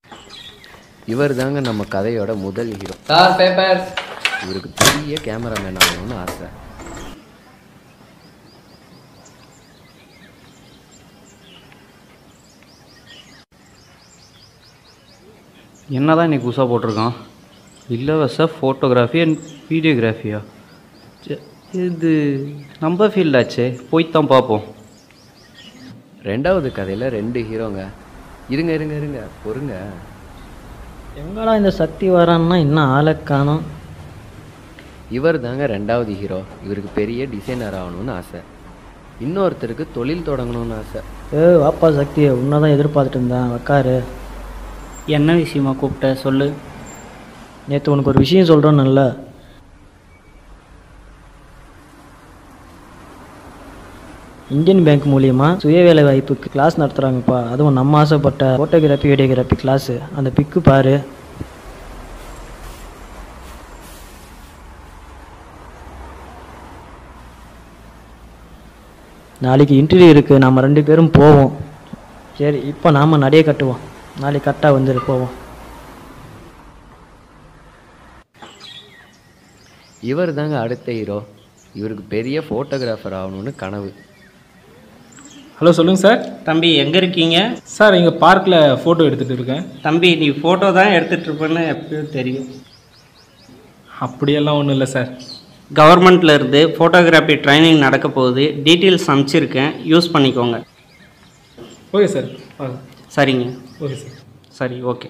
இவர் தாங்க நம்ம கதையோட முதல் ஹீரோ சார் பேப்பர் இவருக்கு பெரிய கேமராமேன் ஆகணும்னு ஆசை என்னதான் இன்னைக்கு புதுசாக போட்டிருக்கான் இலவச ஃபோட்டோகிராஃபி அண்ட் வீடியோகிராஃபியா இது நம்ம ஃபீல்டாச்சே போய் தான் பார்ப்போம் ரெண்டாவது கதையில் ரெண்டு ஹீரோங்க இருங்க இருங்க இருங்க பொறுங்க எங்கடா இந்த சக்தி வரான்னா இன்னும் ஆளை காணோம் இவர் தாங்க ரெண்டாவது ஹீரோ இவருக்கு பெரிய டிசைனர் ஆகணும்னு ஆசை இன்னொருத்தருக்கு தொழில் தொடங்கணும்னு ஆசை ஏ வாப்பா சக்தி உன்னை தான் எதிர்பார்த்துட்டு இருந்தேன் உக்காரு என்ன விஷயமா கூப்பிட்ட சொல்லு நேற்று உனக்கு ஒரு விஷயம் சொல்கிறோன்னுல்ல இந்தியன் பேங்க் மூலியமா சுய வேலை வாய்ப்புக்கு கிளாஸ் நடத்துகிறாங்கப்பா அதுவும் நம்ம ஆசைப்பட்ட ஃபோட்டோகிராஃபி வீடியோகிராஃபி கிளாஸு அந்த பிக்கு பாரு நாளைக்கு இன்டர்வியூ இருக்குது நம்ம ரெண்டு பேரும் போவோம் சரி இப்போ நாம் நடைய கட்டுவோம் நாளைக்கு கரெக்டாக வந்துட்டு போவோம் இவர் தாங்க அடுத்த ஹீரோ இவருக்கு பெரிய ஃபோட்டோகிராஃபர் ஆகணும்னு கனவு ஹலோ சொல்லுங்கள் சார் தம்பி எங்கே இருக்கீங்க சார் இங்கே பார்க்கில் ஃபோட்டோ எடுத்துகிட்டு இருக்கேன் தம்பி நீ ஃபோட்டோ தான் எடுத்துகிட்டு இருப்பேன்னு எப்பயும் தெரியும் அப்படியெல்லாம் ஒன்றும் இல்லை சார் கவர்மெண்ட்ல இருந்து ஃபோட்டோகிராஃபி ட்ரைனிங் நடக்க போகுது டீட்டெயில்ஸ் அனுப்பிச்சிருக்கேன் யூஸ் பண்ணிக்கோங்க ஓகே சார் வாங்க சரிங்க ஓகே சார் சரி ஓகே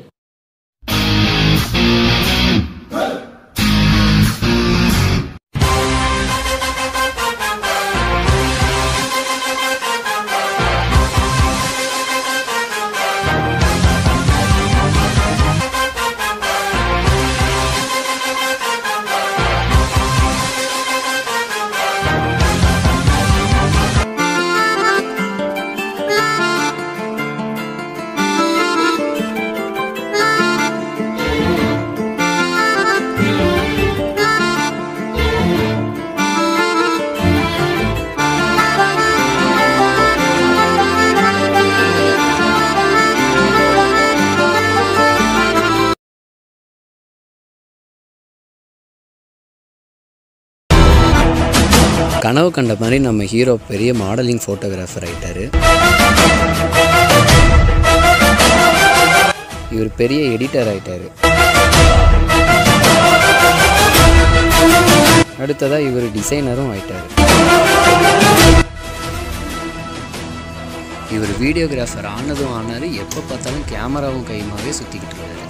கனவு கண்ட மாதிரி நம்ம ஹீரோ பெரிய மாடலிங் ஃபோட்டோகிராஃபர் ஆயிட்டாரு இவர் பெரிய எடிட்டர் ஆயிட்டாரு அடுத்ததா இவர் டிசைனரும் ஆயிட்டாரு இவர் வீடியோகிராஃபர் ஆனதும் ஆனாரு எப்போ பார்த்தாலும் கேமராவும் கையுமாவே சுற்றிக்கிட்டு இருக்காரு